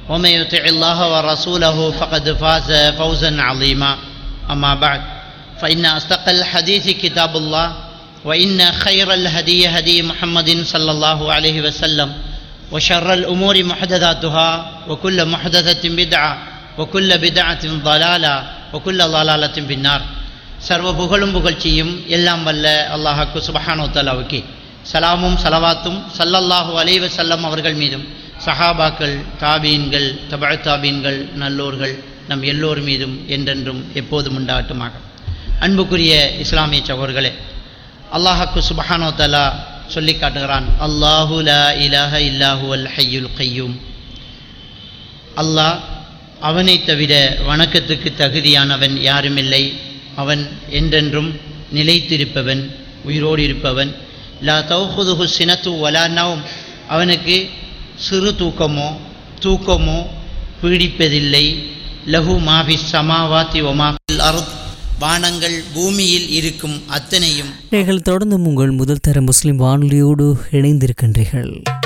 ومن يطع الله ورسوله فقد فاز فوزا عظيما أما بعد فإن أصدق الحديث كتاب الله وإن خير الهدي هدي محمد صلى الله عليه وسلم وشر الأمور محدثاتها وكل محدثة بدعة وكل بدعة ضلالة وكل ضلالة في النار சர்வ புகழும் புகழ்ச்சியும் எல்லாம் வல்ல அல்லாஹாக்கு சுபஹானோ தலாவுக்கு சலாமும் சலவாத்தும் சல்லல்லாஹு அலைவ செல்லம் அவர்கள் மீதும் சஹாபாக்கள் தாபீன்கள் தபா தாபீன்கள் நல்லோர்கள் நம் எல்லோர் மீதும் என்றென்றும் எப்போதும் உண்டாகட்டுமாக அன்புக்குரிய இஸ்லாமிய சகோர்களே அல்லாஹாக்கு சுபஹானோ தலா சொல்லி காட்டுகிறான் அல்லாஹு லா இலாஹ இல்லாஹு அல் ஹையுல் கையூம் அல்லாஹ் அவனை தவிர வணக்கத்துக்கு தகுதியானவன் யாருமில்லை அவன் என்றென்றும் நிலைத்திருப்பவன் உயிரோடு இருப்பவன் லா தௌஹுதுஹு சினத்து வலா நவும் அவனுக்கு சிறு தூக்கமோ தூக்கமோ பீடிப்பதில்லை லஹு மாஃபி சமாவாத்தி ஒமாஃபில் அருத் வானங்கள் பூமியில் இருக்கும் அத்தனையும் நீங்கள் தொடர்ந்து உங்கள் முதல் தர முஸ்லிம் வானொலியோடு இணைந்திருக்கின்றீர்கள்